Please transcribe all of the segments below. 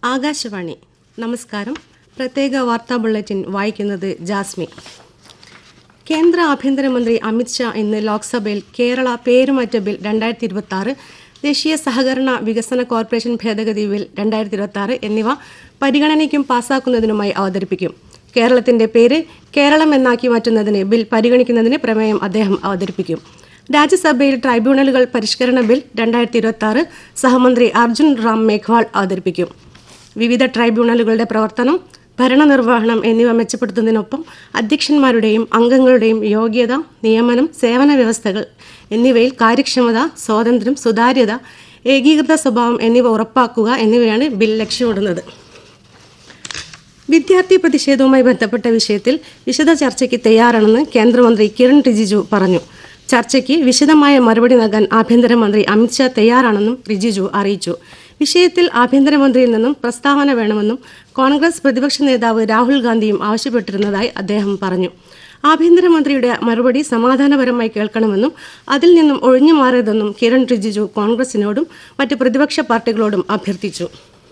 ആകാശവാണി നമസ്കാരം പ്രത്യേക വാർത്താ ബുള്ളറ്റിൻ വായിക്കുന്നത് ജാസ്മി കേന്ദ്ര ആഭ്യന്തരമന്ത്രി അമിത്ഷാ ഇന്ന് ലോക്സഭയിൽ കേരള പേരുമാറ്റ ബിൽ രണ്ടായിരത്തി ഇരുപത്തി ആറ് ദേശീയ സഹകരണ വികസന കോർപ്പറേഷൻ ഭേദഗതി ബിൽ രണ്ടായിരത്തി ഇരുപത്തി ആറ് എന്നിവ പരിഗണനയ്ക്കും പാസാക്കുന്നതിനുമായി അവതരിപ്പിക്കും കേരളത്തിന്റെ പേര് കേരളം എന്നാക്കി മാറ്റുന്നതിന് ബിൽ പരിഗണിക്കുന്നതിന് പ്രമേയം അദ്ദേഹം അവതരിപ്പിക്കും രാജ്യസഭയിൽ ട്രൈബ്യൂണലുകൾ പരിഷ്കരണ ബിൽ രണ്ടായിരത്തി ഇരുപത്തി ആറ് സഹമന്ത്രി അർജുൻ റാം മേഘ്വാൾ അവതരിപ്പിക്കും വിവിധ ട്രൈബ്യൂണലുകളുടെ പ്രവർത്തനം ഭരണനിർവഹണം എന്നിവ മെച്ചപ്പെടുത്തുന്നതിനൊപ്പം അധ്യക്ഷന്മാരുടെയും അംഗങ്ങളുടെയും യോഗ്യത നിയമനം സേവന വ്യവസ്ഥകൾ എന്നിവയിൽ കാര്യക്ഷമത സ്വാതന്ത്ര്യം സുതാര്യത ഏകീകൃത സ്വഭാവം എന്നിവ ഉറപ്പാക്കുക എന്നിവയാണ് ബിൽ ലക്ഷ്യമിടുന്നത് വിദ്യാർത്ഥി പ്രതിഷേധവുമായി ബന്ധപ്പെട്ട വിഷയത്തിൽ വിശദ ചർച്ചയ്ക്ക് തയ്യാറാണെന്ന് കേന്ദ്രമന്ത്രി കിരൺ റിജിജു പറഞ്ഞു ചർച്ചയ്ക്ക് വിശദമായ മറുപടി നൽകാൻ ആഭ്യന്തരമന്ത്രി അമിത്ഷാ തയ്യാറാണെന്നും റിജിജു അറിയിച്ചു വിഷയത്തിൽ ആഭ്യന്തരമന്ത്രിയിൽ നിന്നും പ്രസ്താവന വേണമെന്നും കോൺഗ്രസ് പ്രതിപക്ഷ നേതാവ് രാഹുൽ ഗാന്ധിയും ആവശ്യപ്പെട്ടിരുന്നതായി അദ്ദേഹം പറഞ്ഞു ആഭ്യന്തരമന്ത്രിയുടെ മറുപടി സമാധാനപരമായി കേൾക്കണമെന്നും അതിൽ നിന്നും ഒഴിഞ്ഞു മാറരുതെന്നും കിരൺ റിജിജു കോൺഗ്രസിനോടും മറ്റ് പ്രതിപക്ഷ പാർട്ടികളോടും അഭ്യർത്ഥിച്ചു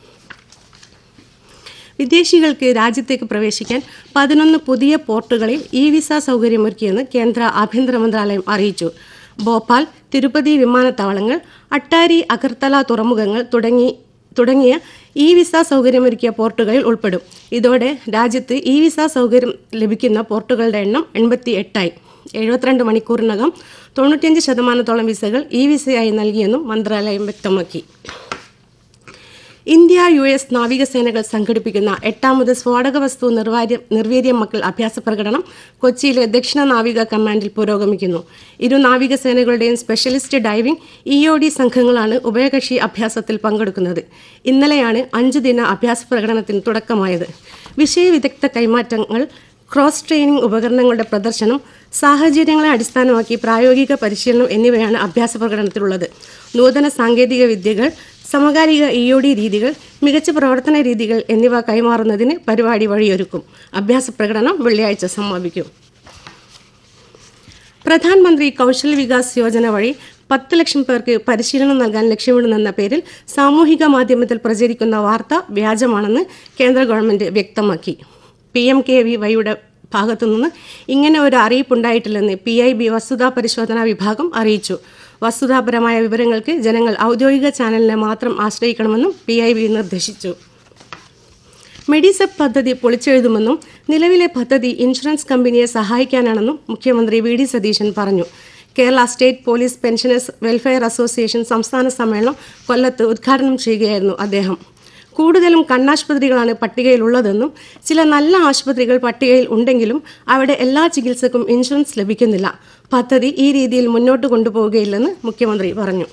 വിദേശികൾക്ക് രാജ്യത്തേക്ക് പ്രവേശിക്കാൻ പതിനൊന്ന് പുതിയ പോർട്ടുകളിൽ ഇ വിസ സൗകര്യമൊരുക്കിയെന്ന് കേന്ദ്ര ആഭ്യന്തര മന്ത്രാലയം അറിയിച്ചു ഭോപ്പാൽ തിരുപ്പതി വിമാനത്താവളങ്ങൾ അട്ടാരി അഗർത്തല തുറമുഖങ്ങൾ തുടങ്ങി തുടങ്ങിയ ഇ വിസ സൗകര്യമൊരുക്കിയ പോർട്ടുകളിൽ ഉൾപ്പെടും ഇതോടെ രാജ്യത്ത് ഇ വിസ സൗകര്യം ലഭിക്കുന്ന പോർട്ടുകളുടെ എണ്ണം എൺപത്തി എട്ടായി എഴുപത്തിരണ്ട് മണിക്കൂറിനകം തൊണ്ണൂറ്റിയഞ്ച് ശതമാനത്തോളം വിസകൾ ഇ വിസയായി നൽകിയെന്നും മന്ത്രാലയം വ്യക്തമാക്കി ഇന്ത്യ യു എസ് നാവികസേനകൾ സംഘടിപ്പിക്കുന്ന എട്ടാമത് സ്ഫോടക വസ്തു നിർവാര്യ നിർവീര്യ മക്കൾ അഭ്യാസ പ്രകടനം കൊച്ചിയിലെ ദക്ഷിണ നാവിക കമാൻഡിൽ പുരോഗമിക്കുന്നു ഇരു നാവികസേനകളുടെയും specialist diving E O D സംഘങ്ങളാണ് ഉഭയകക്ഷി അഭ്യാസത്തിൽ പങ്കെടുക്കുന്നത് ഇന്നലെയാണ് അഞ്ചു ദിന അഭ്യാസ പ്രകടനത്തിന് തുടക്കമായത് വിഷയവിദഗ്ധ കൈമാറ്റങ്ങൾ ക്രോസ് ട്രെയിനിംഗ് ഉപകരണങ്ങളുടെ പ്രദർശനം സാഹചര്യങ്ങളെ അടിസ്ഥാനമാക്കി പ്രായോഗിക പരിശീലനം എന്നിവയാണ് അഭ്യാസ പ്രകടനത്തിലുള്ളത് നൂതന സാങ്കേതിക വിദ്യകൾ സമകാലിക ഇ ഒ ഡി രീതികൾ മികച്ച പ്രവർത്തന രീതികൾ എന്നിവ കൈമാറുന്നതിന് പരിപാടി വഴിയൊരുക്കും അഭ്യാസ പ്രകടനം വെള്ളിയാഴ്ച സമാപിക്കും പ്രധാൻമന്ത്രി കൗശൽ വികാസ് യോജന വഴി പത്ത് ലക്ഷം പേർക്ക് പരിശീലനം നൽകാൻ ലക്ഷ്യമിടുന്നെന്ന പേരിൽ സാമൂഹിക മാധ്യമത്തിൽ പ്രചരിക്കുന്ന വാർത്ത വ്യാജമാണെന്ന് കേന്ദ്ര ഗവൺമെന്റ് വ്യക്തമാക്കി പി എം കെ വി വൈയുടെ ഭാഗത്തുനിന്ന് ഇങ്ങനെ ഒരു അറിയിപ്പുണ്ടായിട്ടില്ലെന്ന് പി ഐ ബി വസ്തുതാ പരിശോധനാ വിഭാഗം അറിയിച്ചു വസ്തുതാപരമായ വിവരങ്ങൾക്ക് ജനങ്ങൾ ഔദ്യോഗിക ചാനലിനെ മാത്രം ആശ്രയിക്കണമെന്നും പി ഐ ബി നിർദ്ദേശിച്ചു മെഡിസെപ് പദ്ധതി പൊളിച്ചെഴുതുമെന്നും നിലവിലെ പദ്ധതി ഇൻഷുറൻസ് കമ്പനിയെ സഹായിക്കാനാണെന്നും മുഖ്യമന്ത്രി വി ഡി സതീശൻ പറഞ്ഞു Kerala state police pensioners welfare association സംസ്ഥാന സമ്മേളനം കൊല്ലത്ത് ഉദ്ഘാടനം ചെയ്യുകയായിരുന്നു അദ്ദേഹം കൂടുതലും കണ്ണാശുപത്രികളാണ് പട്ടികയിലുള്ളതെന്നും ചില നല്ല ആശുപത്രികൾ പട്ടികയിൽ ഉണ്ടെങ്കിലും അവിടെ എല്ലാ ചികിത്സക്കും ഇൻഷുറൻസ് ലഭിക്കുന്നില്ല പദ്ധതി ഈ രീതിയിൽ മുന്നോട്ട് കൊണ്ടുപോവുകയില്ലെന്ന് മുഖ്യമന്ത്രി പറഞ്ഞു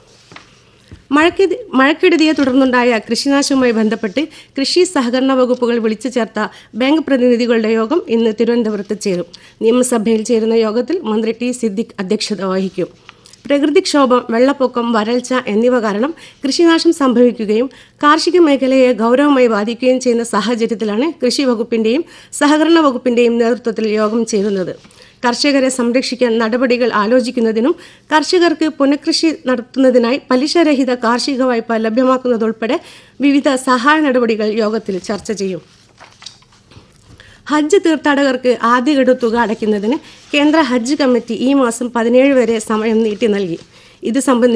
മഴക്കെതി മഴക്കെടുതിയെ തുടർന്നുണ്ടായ കൃഷിനാശവുമായി ബന്ധപ്പെട്ട് കൃഷി സഹകരണ വകുപ്പുകൾ വിളിച്ചു ചേർത്ത ബാങ്ക് പ്രതിനിധികളുടെ യോഗം ഇന്ന് തിരുവനന്തപുരത്ത് ചേരും നിയമസഭയിൽ ചേരുന്ന യോഗത്തിൽ മന്ത്രി ടി സിദ്ദിഖ് അധ്യക്ഷത വഹിക്കും പ്രകൃതിക്ഷോഭം വെള്ളപ്പൊക്കം വരൾച്ച എന്നിവ കാരണം കൃഷിനാശം സംഭവിക്കുകയും കാർഷിക മേഖലയെ ഗൗരവമായി ബാധിക്കുകയും ചെയ്യുന്ന സാഹചര്യത്തിലാണ് കൃഷി വകുപ്പിന്റെയും സഹകരണ വകുപ്പിന്റെയും നേതൃത്വത്തിൽ യോഗം ചേരുന്നത് കർഷകരെ സംരക്ഷിക്കാൻ നടപടികൾ ആലോചിക്കുന്നതിനും കർഷകർക്ക് പുനഃകൃഷി നടത്തുന്നതിനായി പലിശരഹിത കാർഷിക വായ്പ ലഭ്യമാക്കുന്നതുൾപ്പെടെ വിവിധ സഹായ നടപടികൾ യോഗത്തിൽ ചർച്ച ചെയ്യും ഹജ്ജ് തീർത്ഥാടകർക്ക് ആദ്യഗഡു തുക അടയ്ക്കുന്നതിന് കേന്ദ്ര ഹജ്ജ് കമ്മിറ്റി ഈ മാസം പതിനേഴ് വരെ സമയം നീട്ടി നൽകി ഇത് സംബന്ധിച്ച്